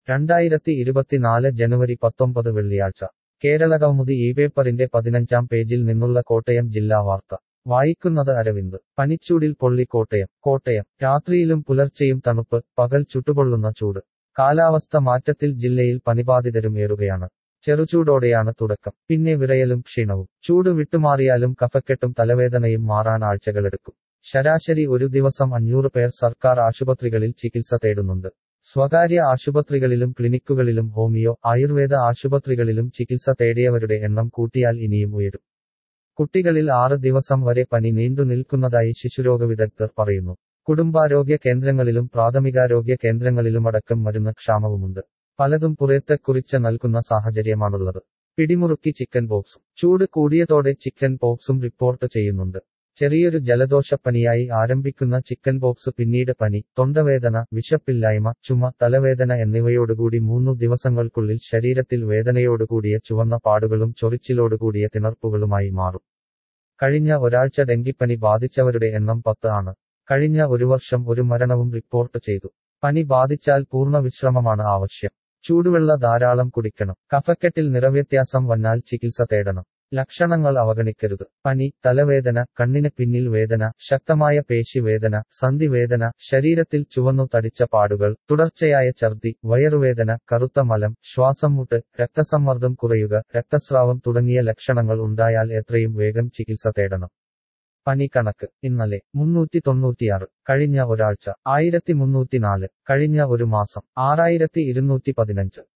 രണ്ടായിരത്തി ഇരുപത്തിനാല് ജനുവരി പത്തൊമ്പത് വെള്ളിയാഴ്ച കേരളകൗമുദി ഈ പേപ്പറിന്റെ പതിനഞ്ചാം പേജിൽ നിന്നുള്ള കോട്ടയം ജില്ലാ വാർത്ത വായിക്കുന്നത് അരവിന്ദ് പനിച്ചൂടിൽ പൊള്ളി കോട്ടയം കോട്ടയം രാത്രിയിലും പുലർച്ചെയും തണുപ്പ് പകൽ ചുട്ടുപൊള്ളുന്ന ചൂട് കാലാവസ്ഥ മാറ്റത്തിൽ ജില്ലയിൽ പനിബാധിതരും ഏറുകയാണ് ചെറുചൂടോടെയാണ് തുടക്കം പിന്നെ വിറയലും ക്ഷീണവും ചൂട് വിട്ടുമാറിയാലും കഫക്കെട്ടും തലവേദനയും മാറാൻ ആഴ്ചകളെടുക്കും ശരാശരി ഒരു ദിവസം അഞ്ഞൂറ് പേർ സർക്കാർ ആശുപത്രികളിൽ ചികിത്സ തേടുന്നുണ്ട് സ്വകാര്യ ആശുപത്രികളിലും ക്ലിനിക്കുകളിലും ഹോമിയോ ആയുർവേദ ആശുപത്രികളിലും ചികിത്സ തേടിയവരുടെ എണ്ണം കൂട്ടിയാൽ ഇനിയും ഉയരും കുട്ടികളിൽ ആറ് ദിവസം വരെ പനി നീണ്ടു നിൽക്കുന്നതായി ശിശുരോഗ വിദഗ്ധർ പറയുന്നു കുടുംബാരോഗ്യ കേന്ദ്രങ്ങളിലും പ്രാഥമികാരോഗ്യ കേന്ദ്രങ്ങളിലുമടക്കം മരുന്ന് ക്ഷാമവുമുണ്ട് പലതും പുറത്തെക്കുറിച്ച് നൽകുന്ന സാഹചര്യമാണുള്ളത് പിടിമുറുക്കി ചിക്കൻ പോക്സും ചൂട് കൂടിയതോടെ ചിക്കൻ പോക്സും റിപ്പോർട്ട് ചെയ്യുന്നുണ്ട് ചെറിയൊരു ജലദോഷപ്പനിയായി ആരംഭിക്കുന്ന ചിക്കൻ പോക്സ് പിന്നീട് പനി തൊണ്ടവേദന വിശപ്പില്ലായ്മ ചുമ തലവേദന എന്നിവയോടുകൂടി മൂന്നു ദിവസങ്ങൾക്കുള്ളിൽ ശരീരത്തിൽ വേദനയോടുകൂടിയ ചുവന്ന പാടുകളും ചൊറിച്ചിലോടുകൂടിയ തിണർപ്പുകളുമായി മാറും കഴിഞ്ഞ ഒരാഴ്ച ഡെങ്കിപ്പനി ബാധിച്ചവരുടെ എണ്ണം പത്ത് ആണ് കഴിഞ്ഞ ഒരു വർഷം ഒരു മരണവും റിപ്പോർട്ട് ചെയ്തു പനി ബാധിച്ചാൽ പൂർണ്ണ വിശ്രമമാണ് ആവശ്യം ചൂടുവെള്ള ധാരാളം കുടിക്കണം കഫക്കെട്ടിൽ നിറവ്യത്യാസം വന്നാൽ ചികിത്സ തേടണം ലക്ഷണങ്ങൾ അവഗണിക്കരുത് പനി തലവേദന കണ്ണിന് പിന്നിൽ വേദന ശക്തമായ പേശിവേദന സന്ധിവേദന ശരീരത്തിൽ ചുവന്നു തടിച്ച പാടുകൾ തുടർച്ചയായ ഛർദി വയറുവേദന കറുത്ത മലം ശ്വാസം മുട്ട് രക്തസമ്മർദ്ദം കുറയുക രക്തസ്രാവം തുടങ്ങിയ ലക്ഷണങ്ങൾ ഉണ്ടായാൽ എത്രയും വേഗം ചികിത്സ തേടണം പനി കണക്ക് ഇന്നലെ മുന്നൂറ്റി തൊണ്ണൂറ്റിയാറ് കഴിഞ്ഞ ഒരാഴ്ച ആയിരത്തി മുന്നൂറ്റിനാല് കഴിഞ്ഞ ഒരു മാസം ആറായിരത്തി ഇരുന്നൂറ്റി പതിനഞ്ച്